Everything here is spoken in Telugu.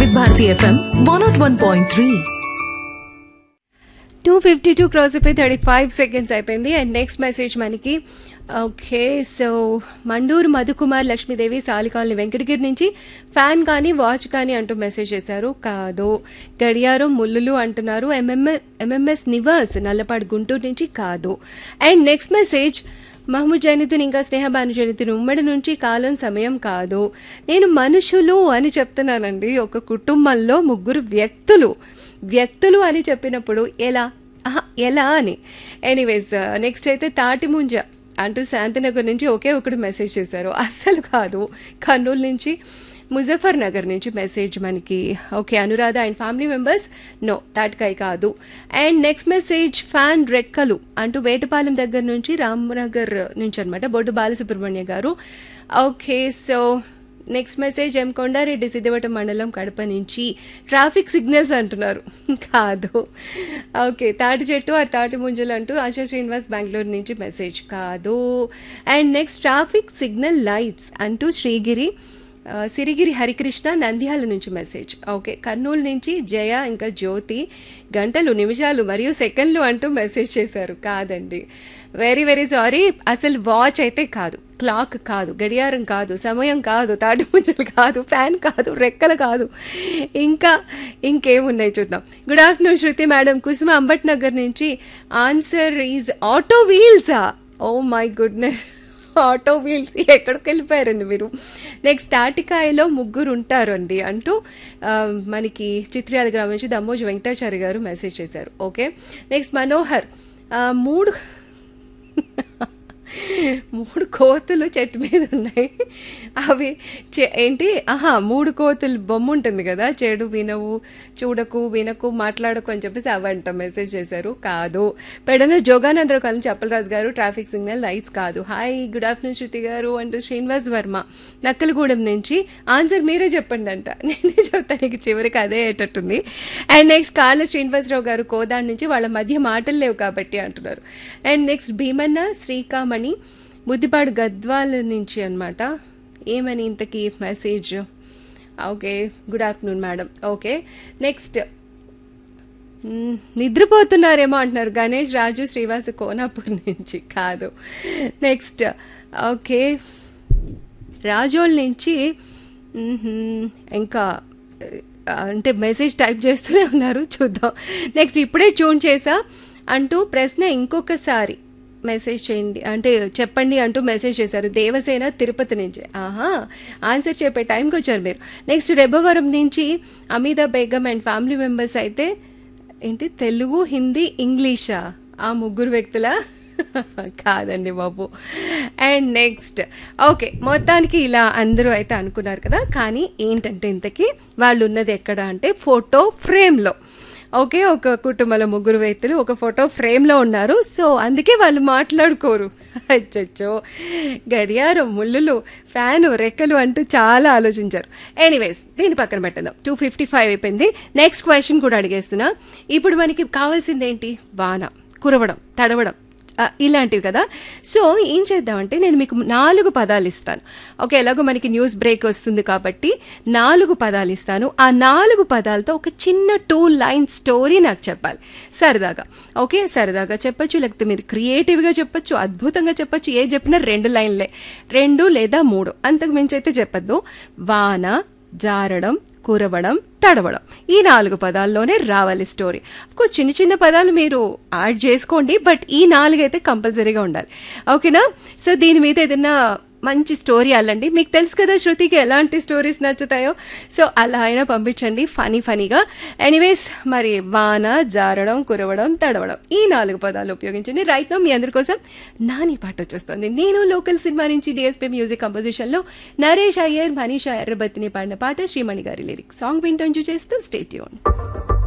వివిధ Bharati FM one nought one point three two fifty two cross అయిపోయి థర్టీ ఫైవ్ సెకండ్స్ అయిపోయింది అండ్ నెక్స్ట్ మెసేజ్ మనకి ఓకే సో మండూరు మధుకుమార్ లక్ష్మీదేవి సాలికాలనీ వెంకటగిరి నుంచి ఫ్యాన్ కానీ వాచ్ కానీ అంటూ మెసేజ్ చేశారు కాదు గడియారం ముల్లులు అంటున్నారు ఎంఎంఎస్ ఎంఎంఎస్ నివాస్ నల్లపాడు గుంటూరు నుంచి కాదు and next message Mahmood Zainuddin ఇంకా స్నేహ భాను జైనుద్దీన్ ఉమ్మడి నుంచి కాలం సమయం కాదు నేను మనుషులు అని చెప్తున్నానండి ఒక కుటుంబంలో ముగ్గురు వ్యక్తులు వ్యక్తులు అని చెప్పినప్పుడు ఎలా ఆహా, ఎలా అని ఎనీవేస్ నెక్స్ట్ అయితే తాటిముంజ అంటూ శాంతినగర్ నుంచి ఒకే ఒకడు మెసేజ్ చేశారు అస్సలు కాదు కర్నూలు నుంచి ముజఫర్ నగర్ నుంచి మెసేజ్ మనకి okay Anuradha and family members no తాటికాయ కాదు అండ్ నెక్స్ట్ మెసేజ్ ఫ్యాన్ రెక్కలు అంటూ వేటపాలెం దగ్గర నుంచి రామ్నగర్ నుంచి అనమాట బొడ్డు బాలసుబ్రహ్మణ్య గారు okay so next message M Kondareddy Siddhavatam మండలం కడప నుంచి ట్రాఫిక్ సిగ్నల్స్ అంటున్నారు కాదు ఓకే తాటి చెట్టు ఆ తాటి ముంజలు అంటూ ఆశా శ్రీనివాస్ బెంగళూరు నుంచి మెసేజ్ కాదు and next traffic signal lights అంటూ శ్రీగిరి ఆ, సిరిగిరి హరికృష్ణ నంద్యాల నుంచి మెసేజ్ ఓకే కర్నూలు నుంచి జయ ఇంకా జ్యోతి గంటలు నిమిషాలు మరియు సెకండ్లు అంటూ మెసేజ్ చేశారు కాదండి వెరీ వెరీ సారీ అసలు వాచ్ అయితే కాదు క్లాక్ కాదు గడియారం కాదు సమయం కాదు తాటి ముంజలు కాదు ఫ్యాన్ కాదు రెక్కలు కాదు ఇంకా ఇంకేమున్నాయి చూద్దాం good afternoon Shruti madam Kusuma Ambat Nagar నుంచి ఆన్సర్ ఈజ్ ఆటో వీల్సా oh my goodness auto wheels ఎక్కడికి వెళ్ళిపోయారండి మీరు నెక్స్ట్ తాటికాయలో ముగ్గురు ఉంటారు అండి అంటూ ఆ, మనకి చిత్ర్యాల గ్రామం నుంచి దమ్మోజు వెంకటాచారి గారు మెసేజ్ చేశారు ఓకే నెక్స్ట్ మనోహర్ ఆ, మూడు మూడు కోతులు చెట్టు మీద ఉన్నాయి అవి చె- ఏంటి ఆహా మూడు కోతులు బొమ్మ ఉంటుంది కదా చెడు వినవు చూడకు వినకు మాట్లాడకు అని చెప్పేసి అవంట మెసేజ్ చేశారు కాదు పెడన జోగానందరావు కాలం చెప్పలరాజు గారు ట్రాఫిక్ సిగ్నల్ లైట్స్ కాదు హాయ్ గుడ్ ఆఫ్టర్నూన్ శృతి గారు అంటూ శ్రీనివాస్ వర్మ నక్కలగూడెం నుంచి ఆన్సర్ మీరే చెప్పండి అంట నేనే చెప్తాను నీకు చివరికి అదే అయ్యేటట్టుంది అండ్ నెక్స్ట్ కాళ్ళ శ్రీనివాసరావు గారు కోదాడ్ నుంచి వాళ్ళ మధ్య మాటలు లేవు కాబట్టి అంటున్నారు అండ్ నెక్స్ట్ భీమన్న శ్రీకామణి బుద్ధిపాడు గద్వాల నుంచి అన్నమాట ఏమని ఇంతకీ message okay good afternoon madam okay next మ్మ్, నిద్రపోతున్నారేమో అంటున్నారు గణేష్ రాజు శ్రీవాస కోనాపూర్ నుంచి కాదు నెక్స్ట్ ఓకే రాజోల్ నుంచి మ్మ్హ్మ్, ఇంకా ఆ, అంటే మెసేజ్ టైప్ చేస్తూనే ఉన్నారు చూద్దాం నెక్స్ట్ ఇప్పుడే ట్యూన్ చేసా అంటూ ప్రశ్న ఇంకొకసారి మెసేజ్ చేయండి అంటే చెప్పండి అంటూ మెసేజ్ చేశారు దేవసేన తిరుపతి నుంచి ఆహా ఆన్సర్ చెప్పే టైంకి వచ్చారు మీరు నెక్స్ట్ రెబ్బవరం నుంచి Hameeda Begum and family members అయితే ఏంటి తెలుగు హిందీ ఇంగ్లీషా ఆ ముగ్గురు వ్యక్తుల కాదండి బాబు అండ్ నెక్స్ట్ ఓకే మొత్తానికి ఇలా అందరూ అయితే అనుకున్నారు కదా కానీ ఏంటంటే ఇంతకీ వాళ్ళు ఉన్నది ఎక్కడ అంటే ఫోటో ఫ్రేమ్లో ఓకే ఒక కుటుంబంలో ముగ్గురు వ్యక్తులు ఒక ఫోటో ఫ్రేమ్లో ఉన్నారు సో అందుకే వాళ్ళు మాట్లాడుకోరు అచ్చచ్చో గడియారం ముళ్ళులు ఫ్యాను రెక్కలు అంటూ చాలా ఆలోచించారు ఎనీవేస్ దీని పక్కన పెట్టేద్దాం టూ ఫిఫ్టీ ఫైవ్ అయిపోయింది నెక్స్ట్ క్వశ్చన్ కూడా అడిగేస్తున్నా ఇప్పుడు మనకి కావాల్సింది ఏంటి వాన కురవడం తడవడం ఆ, ఇలాంటివి కదా సో ఏం చేద్దామంటే నేను మీకు నాలుగు పదాలు ఇస్తాను ఓకే ఎలాగో మనకి న్యూస్ బ్రేక్ వస్తుంది కాబట్టి నాలుగు పదాలు ఇస్తాను ఆ నాలుగు పదాలతో ఒక చిన్న టూ లైన్ స్టోరీ నాకు చెప్పాలి సరదాగా ఓకే సరదాగా చెప్పొచ్చు లేకపోతే మీరు క్రియేటివ్గా చెప్పొచ్చు అద్భుతంగా చెప్పొచ్చు ఏ చెప్పినా రెండు లైన్లే రెండు లేదా మూడు అంతకు మించి అయితే చెప్పద్దు వాన జారడం కురవడం తడవడం ఈ నాలుగు పదాల్లోనే రావాలి స్టోరీ కోర్స్ చిన్న చిన్న పదాలు మీరు యాడ్ చేసుకోండి బట్ ఈ నాలుగు అయితే కంపల్సరీగా ఉండాలి ఓకేనా సో దీని మీద ఏదైనా మంచి స్టోరీ అల్లండి మీకు తెలుసు కదా శృతికి ఎలాంటి స్టోరీస్ నచ్చుతాయో సో అలా అయినా పంపించండి ఫనీ ఫనీగా ఎనీవేస్ మరి వాన జారడం కురవడం తడవడం ఈ నాలుగు పదాలు ఉపయోగించండి రైట్ నో మీ అందరి కోసం నాని పాట వచ్చేస్తుంది నేను లోకల్ సినిమా నుంచి డిఎస్పీ మ్యూజిక్ కంపోజిషన్లో నరేష్ అయ్యర్ మనీషా ఎర్రబత్తిని పాడిన పాట శ్రీమణి గారి లిరిక్ సాంగ్ వింటూ చేస్తూ స్టేట్యూన్